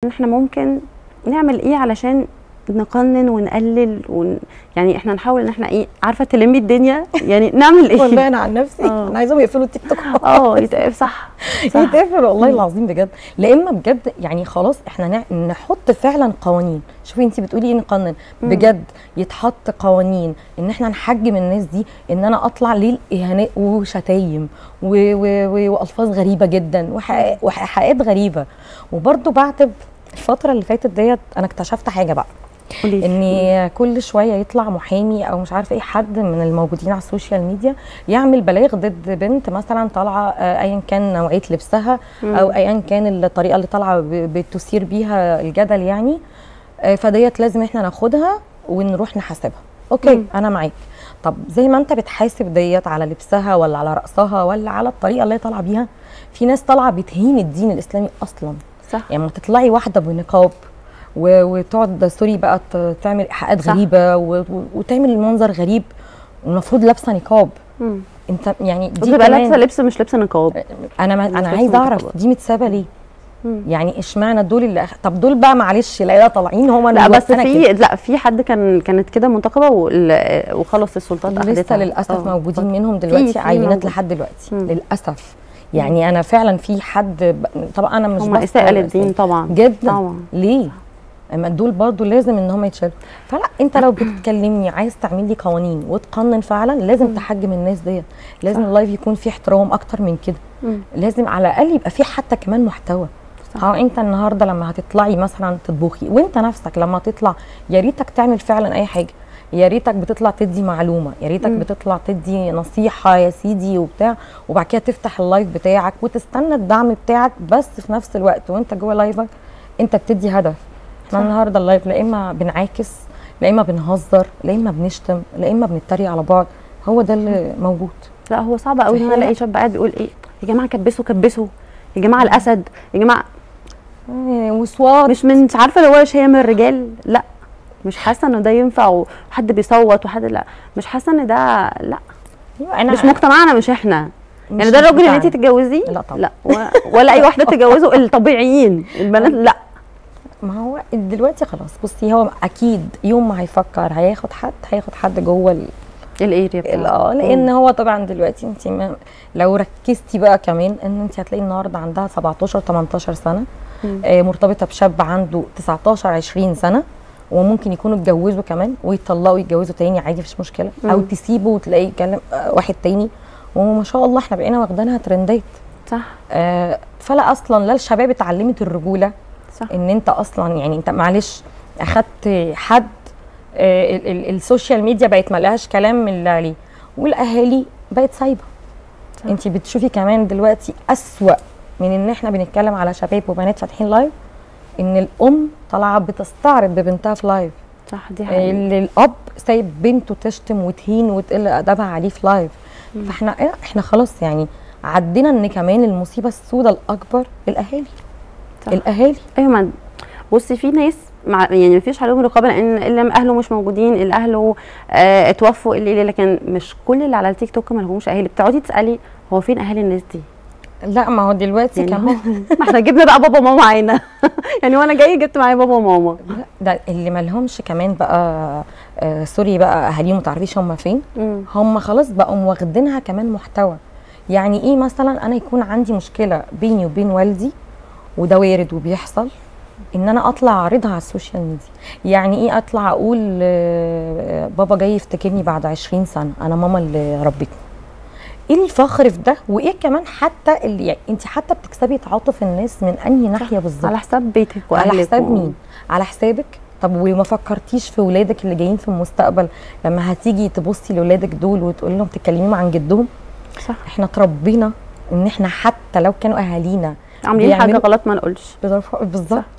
ان احنا ممكن نعمل ايه علشان نقنن ونقلل ون... يعني احنا نحاول ان احنا ايه عارفه تلمي الدنيا يعني نعمل ايه والله انا عن نفسي آه. انا عايزاهم يقفلوا التيك توك اه يتقف صح صح. يتقفل والله العظيم بجد لا اما بجد يعني خلاص احنا نع- نحط فعلا قوانين شوفي انت بتقولي ايه نقنن مم. بجد يتحط قوانين ان احنا نحجم الناس دي ان انا اطلع ليه اهانات وشتايم و- و- و- والفاظ غريبه جدا وحقائق وحقائق غريبه وبرده بعد الفتره اللي فاتت ديت انا اكتشفت حاجه بقى قولي لي. ان كل شويه يطلع محامي او مش عارفه اي حد من الموجودين على السوشيال ميديا يعمل بلاغ ضد بنت مثلا طالعه آه، ايا كان نوعيه لبسها مم. او ايا كان الطريقه اللي طالعه ب- بتثير بيها الجدل يعني آه، فديت لازم احنا ناخدها ونروح نحاسبها اوكي مم. انا معاك طب زي ما انت بتحاسب ديت على لبسها ولا على رقصها ولا على الطريقه اللي هي طالعه بيها في ناس طالعه بتهين الدين الاسلامي اصلا صح يعني ما تطلعي واحده بنقاب و- وتقعد سوري بقى ت- تعمل ايحاءات صح. غريبه و- و- وتعمل منظر غريب والمفروض لابسه نقاب مم. انت يعني دي وتبقى كمان- لابسه لبس مش لبس نقاب انا ما مش انا لابسة عايزه اعرف نقاب. دي متسابه ليه مم. يعني اشمعنى دول اللي أخ... طب دول بقى معلش لا طالعين هم لا بس في لا في حد كان كانت كده منتقبه وال- وخلص السلطات لسه اخدتها للاسف آه. موجودين منهم في- دلوقتي في عينات موجود. لحد دلوقتي مم. للاسف يعني انا فعلا في حد ب... طبعا انا مش هم بذكر اساءه أسامي. للدين طبعا جدا طبعا ليه؟ اما دول برضو لازم ان هم يتشالوا فلا انت لو بتكلمني عايز تعمل لي قوانين وتقنن فعلا لازم تحجم الناس ديت لازم صح. اللايف يكون فيه احترام اكتر من كده مم. لازم على الاقل يبقى فيه حتى كمان محتوى صح. ها انت النهارده لما هتطلعي مثلا تطبخي وانت نفسك لما تطلع يا ريتك تعمل فعلا اي حاجه يا ريتك بتطلع تدي معلومه يا ريتك مم. بتطلع تدي نصيحه يا سيدي وبتاع وبعد كده تفتح اللايف بتاعك وتستنى الدعم بتاعك بس في نفس الوقت وانت جوه لايفك انت بتدي هدف احنا صح. النهارده اللايف لا اما بنعاكس لا اما بنهزر لا اما بنشتم لا اما بنتريق على بعض هو ده اللي موجود لا هو صعب قوي ان انا صحيح. الاقي شاب قاعد بيقول ايه يا جماعه كبسوا كبسوا يا جماعه الاسد يا جماعه آه، وصوات مش من مش عارفه اللي هو شيم الرجال لا مش حاسه انه ده ينفع وحد بيصوت وحد لا مش حاسه ان ده لا أيوة، انا مش مجتمعنا مش احنا مش يعني ده الراجل اللي انت بتاعنا. تتجوزيه لا طبعا. لا و- ولا اي واحده تتجوزه الطبيعيين البنات لا ما هو دلوقتي خلاص بصي هو اكيد يوم ما هيفكر هياخد حد هياخد حد جوه ال- الاريا ال- اه لان هو طبعا دلوقتي انت ما- لو ركزتي بقى كمان ان انت هتلاقي النهارده عندها 17 18 سنه مم. آه مرتبطه بشاب عنده 19 20 سنه وممكن يكونوا اتجوزوا كمان ويطلقوا يتجوزوا تاني عادي مفيش مشكله او مم. تسيبه وتلاقيه يتكلم آه، واحد تاني وما شاء الله احنا بقينا واخدينها ترندات صح آه فلا اصلا لا الشباب اتعلمت الرجوله صح ان انت اصلا يعني انت معلش اخدت حد آه، ال- ال- السوشيال ميديا بقت ملهاش كلام من اللي عليه والاهالي بقت سايبه صح. انت بتشوفي كمان دلوقتي اسوا من ان احنا بنتكلم على شباب وبنات فاتحين لايف ان الام طالعه بتستعرض ببنتها في لايف صح دي حقيقة اللي الاب سايب بنته تشتم وتهين وتقل ادبها عليه في لايف فاحنا احنا خلاص يعني عدينا ان كمان المصيبه السوداء الاكبر الاهالي صح. الاهالي ايوه ما بصي في ناس مع يعني ما فيش عليهم رقابه لان اللي اهله مش موجودين اللي اهله آه اتوفوا اللي لكن مش كل اللي على التيك توك ما لهمش اهالي بتقعدي تسالي هو فين اهالي الناس دي لا ما هو دلوقتي يعني كمان هو- ما احنا جبنا بقى بابا وماما معانا يعني وانا جاي جبت معايا بابا وماما لا ده اللي ما لهمش كمان بقى آه سوري بقى اهاليهم ما تعرفيش هم فين مم. هم خلاص بقوا واخدينها كمان محتوى يعني ايه مثلا انا يكون عندي مشكله بيني وبين والدي وده وارد وبيحصل ان انا اطلع اعرضها على السوشيال ميديا يعني ايه اطلع اقول آه، بابا جاي يفتكرني بعد 20 سنه انا ماما اللي ربتني ايه الفخر في ده وايه كمان حتى اللي يعني انت حتى بتكسبي تعاطف الناس من انهي ناحيه بالظبط على حساب بيتك واهلك على حساب و- مين على حسابك طب وما فكرتيش في ولادك اللي جايين في المستقبل لما هتيجي تبصي لاولادك دول وتقولي لهم تكلميهم عن جدهم صح احنا اتربينا ان احنا حتى لو كانوا اهالينا عاملين حاجه بيعملوا- غلط ما نقولش بظرف- بالظبط